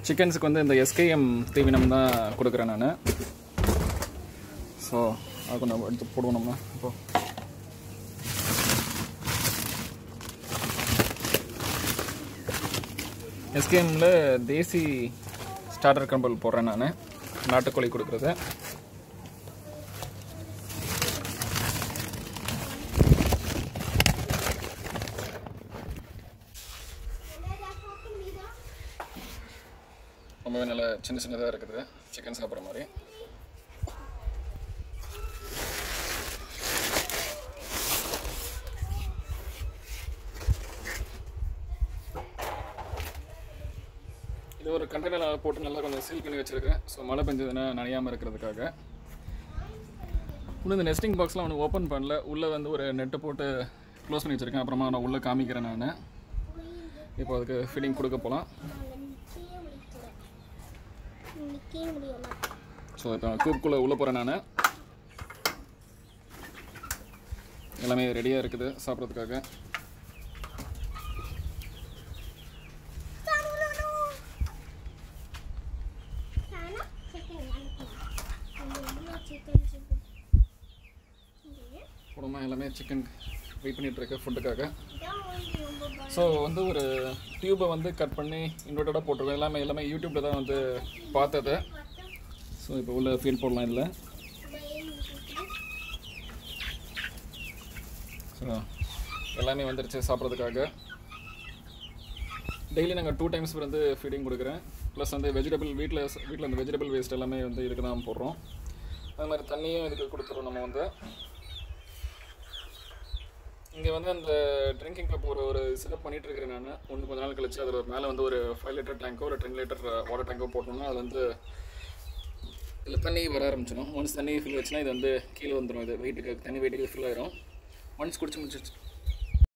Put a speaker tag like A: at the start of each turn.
A: சிக்கன்ஸுக்கு வந்து இந்த எஸ்கேஎம் தீவனம் தான் கொடுக்குறேன் நான் ஸோ அது கொஞ்சம் எடுத்து போடுவோம் நம்ம இப்போ எஸ்கேஎம்மில் தேசி ஸ்டார்டர் கம்பல் போடுறேன் நான் நாட்டுக்கோழி கொடுக்குறது ரொம்பவே நல்ல சின்ன சின்னதாக இருக்குது சிக்கன் சாப்பிட்ற மாதிரி இது ஒரு கண்டெய்னர் போட்டு நல்லா கொஞ்சம் சீல் பண்ணி வச்சிருக்கேன் ஸோ மழை பெஞ்சதுன்னா நனையாமல் இருக்கிறதுக்காக இன்னும் இந்த நெஸ்டிங் பாக்ஸ்லாம் ஒன்று ஓப்பன் பண்ணல உள்ளே வந்து ஒரு நெட்டு போட்டு க்ளோஸ் பண்ணி வச்சுருக்கேன் அப்புறமா நான் உள்ளே காமிக்கிறேன் நான் இப்போ அதுக்கு ஃபீடிங் கொடுக்க போகலாம்
B: நிற்கவே முடியல
A: ஸோ இப்போ கூப்புக்குள்ளே உள்ளே போகிறேன் நான் எல்லாமே ரெடியாக இருக்குது சாப்பிட்றதுக்காக
B: சானா சிக்கன் வாங்கிக்கலாம் சிக்கன் சிக்கன்
A: குடும்பமா எல்லாமே சிக்கன் வெயிட் பண்ணிட்டு இருக்க ஃபுட்டுக்காக
B: இதான் வந்து ரொம்ப பயம்.
A: ஸோ வந்து ஒரு டியூப்பை வந்து கட் பண்ணி இன்வெர்ட்டடாக போட்டிருக்கோம் எல்லாமே எல்லாமே யூடியூப்பில் தான் வந்து பார்த்தது ஸோ இப்போ உள்ள ஃபீல் போடலாம் இதில் ஸோ எல்லாமே வந்துருச்சு சாப்பிட்றதுக்காக டெய்லி நாங்கள் டூ டைம்ஸ் வந்து ஃபீடிங் கொடுக்குறேன் ப்ளஸ் வந்து வெஜிடபிள் வீட்டில் வீட்டில் இந்த வெஜிடபிள் வேஸ்ட் எல்லாமே வந்து இதுக்கு தான் போடுறோம் அது மாதிரி தண்ணியும் இதுக்கு கொடுத்துருவோம் நம்ம வந்து இங்கே வந்து அந்த ட்ரிங்கிங் கப் ஒரு ஒரு செட்டப் பண்ணிட்டு இருக்கிறேன் நான் ஒன்று கொஞ்ச நாள் கழிச்சு அதில் மேலே வந்து ஒரு ஃபைவ் லிட்டர் டேங்கோ ஒரு டென் லிட்டர் வாட்டர் டேங்கோ போட்டோம்னா அது வந்து இதில் தண்ணி வர ஆரம்பிச்சிடும் ஒன்ஸ் தண்ணி ஃபில் வச்சுன்னா இது வந்து கீழே வந்துடும் இது வெயிட்டுக்கு தண்ணி வெயிட்டுக்கு ஃபில் ஆயிரும் ஒன்ஸ் குடிச்சு முடிச்சு